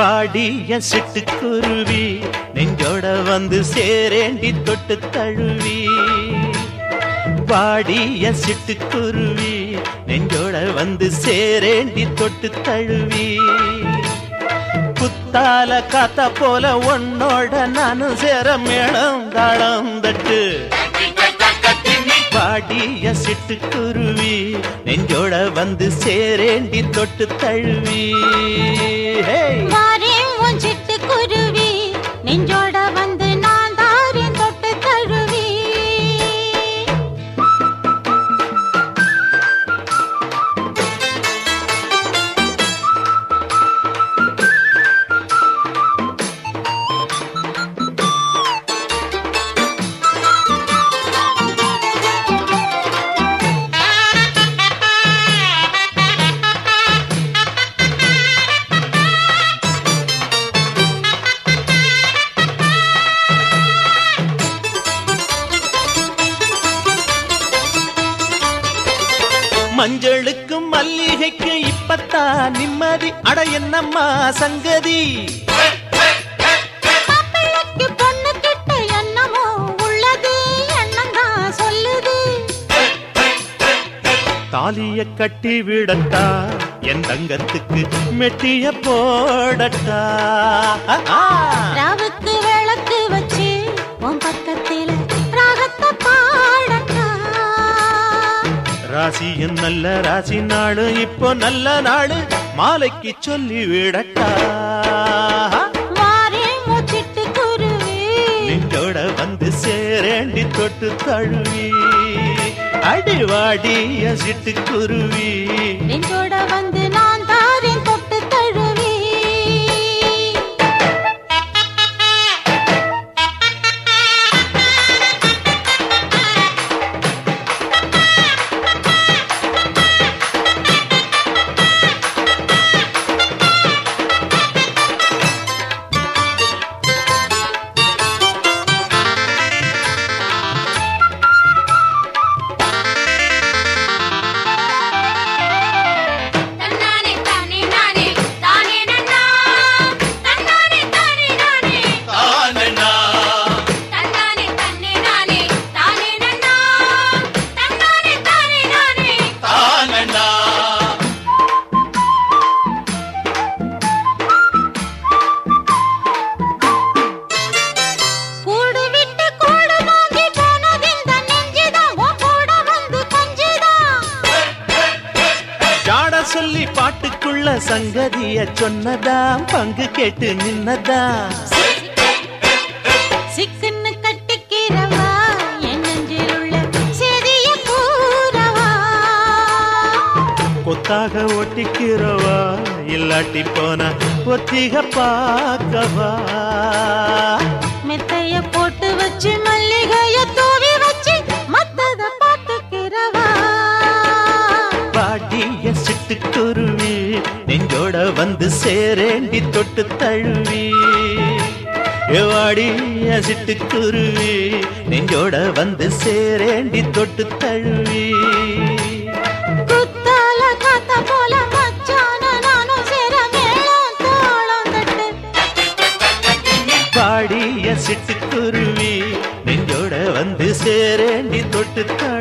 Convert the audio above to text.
வாடிய சிட்டுக்குருவி நெஞ்சோட வந்து சேரேண்டி தொட்டு தழுவி வாடிய சிட்டுக்குருவி நெஞ்சோட வந்து சேரேண்டி தொட்டு தழுவி குத்தால காத்த போல உன்னோட நானும் சேர மேளம் தாளம் தட்டு வாடிய சிட்டுக்குருவி நெஞ்சோட வந்து சேரேண்டி தொட்டு தழுவி ஹே வாரேன் உன் சிட்டுக்குருவி நெஞ்சோட வந்து நான் தாரேன் தொட்டு தழுவி மஞ்சளுக்கும் மல்லிகைக்கு இப்பத்தான் நிம்மதி அட என்னம்மா சங்கதி மாப்பிள்ளைக்கு பொண்ணு கிட்ட என்னமோ உள்ளது எண்ணம் தான் சொல்லுது தாலிய கட்டி விடட்டா என் தங்கத்துக்கு மெட்டிய போடட்டா ராவுக்கு விளக்கு வச்சு உன் பக்கத்தில ராகத்தை பாடட்டா ராசியும் நல்ல ராசி நாடு இப்போ நல்ல நாடு மாலைக்கு சொல்லி விடட்டா வாரேன் உன் சிட்டுக்குருவி நெஞ்சோட வந்து சேரேண்டி தொட்டு தழுவி அடிவாடிய சிட்டுக்குருவி நெஞ்சோட வந்து நான் தாரேன் தொட்டு தழுவி தன்னானே தானே நானே தானே நன்னா தன்னானே தானே நானே தன்னானே தன்னே நானே தானே நன்னா தன்னானே தானே நானே கூடு விட்டு கூடு வாங்கி போனதிந்த நெஞ்சுதான் உன் கூட வந்து கொஞ்சுதான் ஜாட சொல்லி பாட்டுக்குள்ள சங்கதிய சொன்னதா பங்கு கேட்டு நின்னதா சிக்குன்னு கட்டிக்கிறவா என் நெஞ்சில் உள்ள செதிய கூறவா கொத்தாக ஒட்டிக்கிறவா இல்லாட்டி போனா ஒத்திக பார்க்கவா மெத்தைய போட்டு வச்சு மல்லிகைய தூவி வச்சு மத்தத பாத்துக்கிறவா பாடிய சிட்டுக்குருவி நெஞ்சோட வந்து சேரேண்டி தொட்டு தழுவி வாடிய சிட்டுக்குருவி நெஞ்சோட வந்து சேரேண்டி தொட்டு தழுவி குத்தால காத்த போல மச்சான நானும் சேர மேளம் தாளம் தட்டு பாடிய சிட்டுக்குருவி நெஞ்சோட வந்து சேரேண்டி தொட்டு தழுவி